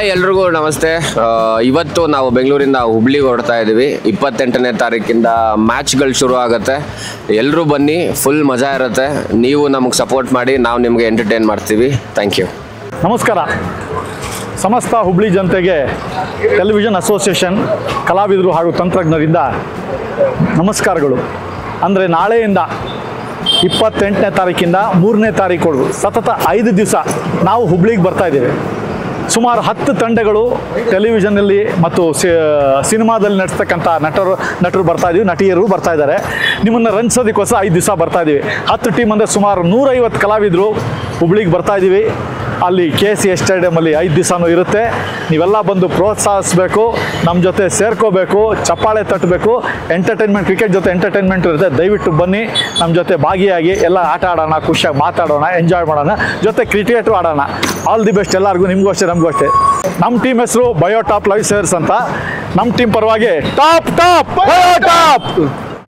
hi ಎಲ್ರಿಗೂ ನಮಸ್ತೆ ಆ, ಇವತ್ತು ನಾವು ಬೆಂಗಳೂರಿಂದ ಹುಬ್ಳಿಗೆ ಹೊರಡ್ತಾ ಇದ್ದೀವಿ ಇಪ್ಪತ್ತೆಂಟನೇ ತಾರೀಕಿಂದ ಮ್ಯಾಚ್ಗಳು ಶುರು ಆಗುತ್ತೆ ಎಲ್ಲರೂ ಬನ್ನಿ ಫುಲ್ ಮಜಾ ಇರುತ್ತೆ ನೀವು ನಮಗೆ ಸಪೋರ್ಟ್ ಮಾಡಿ ನಾವು ನಿಮಗೆ ಎಂಟರ್ಟೈನ್ ಮಾಡ್ತೀವಿ ಥ್ಯಾಂಕ್ ಯು ನಮಸ್ಕಾರ ಸಮಸ್ತ ಹುಬ್ಳಿ ಜನತೆಗೆ ಟೆಲಿವಿಷನ್ ಅಸೋಸಿಯೇಷನ್ ಕಲಾವಿದರು ಹಾಗೂ ತಂತ್ರಜ್ಞರಿಂದ ನಮಸ್ಕಾರಗಳು ಅಂದರೆ ನಾಳೆಯಿಂದ ಇಪ್ಪತ್ತೆಂಟನೇ ತಾರೀಕಿಂದ ಮೂರನೇ ತಾರೀಕು ಸತತ ಐದು ದಿವಸ ನಾವು ಹುಬ್ಳಿಗೆ ಬರ್ತಾ ಇದ್ದೇವೆ ಸುಮಾರು ಹತ್ತು ತಂಡಗಳು ಟೆಲಿವಿಷನ್ನಲ್ಲಿ ಮತ್ತು ಸಿ- ಸಿನಿಮಾದಲ್ಲಿ ನಟಿಸ್ತಕ್ಕಂಥ ನಟರು ನಟರು ಬರ್ತಾ ಇದೀವಿ ನಟಿಯರು ಬರ್ತಾ ಇದ್ದಾರೆ ನಿಮ್ಮನ್ನು ರಂಜಿಸೋದಕ್ಕೋಸ್ಕರ ಐದು ದಿವಸ ಬರ್ತಾ ಇದ್ದೀವಿ ಹತ್ತು ಟೀಮ್ ಅಂದರೆ ಸುಮಾರು ನೂರೈವತ್ತು ಕಲಾವಿದರು ಹುಬ್ಳಿಗೆ ಬರ್ತಾ ಇದ್ದೀವಿ ಅಲ್ಲಿ ಕೆ ಸಿ ಎಸ್ ಸ್ಟೇಡಿಯಮಲ್ಲಿ ಐದು ದಿವಸನೂ ಇರುತ್ತೆ ನೀವೆಲ್ಲ ಬಂದು ಪ್ರೋತ್ಸಾಹಿಸಬೇಕು ನಮ್ಮ ಜೊತೆ ಸೇರ್ಕೋಬೇಕು ಚಪ್ಪಾಳೆ ತಟ್ಟಬೇಕು ಎಂಟರ್ಟೈನ್ಮೆಂಟ್ ಕ್ರಿಕೆಟ್ ಜೊತೆ ಎಂಟರ್ಟೈನ್ಮೆಂಟ್ ಇರುತ್ತೆ ದಯವಿಟ್ಟು ಬನ್ನಿ ನಮ್ಮ ಜೊತೆ ಭಾಗಿಯಾಗಿ ಎಲ್ಲ ಆಟ ಆಡೋಣ ಖುಷಿಯಾಗಿ ಮಾತಾಡೋಣ ಎಂಜಾಯ್ ಮಾಡೋಣ ಜೊತೆ ಕ್ರಿಕೆಟು ಆಡೋಣ ಆಲ್ ದಿ ಬೆಸ್ಟ್ ಎಲ್ಲರಿಗೂ ನಿಮಗೂ ಅಷ್ಟೇ ನಮಗೂ ಅಷ್ಟೇ ನಮ್ಮ ಟೀಮ್ ಹೆಸರು ಬಯೋ ಟಾಪ್ ಲೈವ್ ಸೇರ್ಸ್ ಅಂತ ನಮ್ಮ ಟೀಮ್ ಪರವಾಗಿ ಟಾಪ್ ಟಾಪ್ ಬಯೋ ಟಾಪ್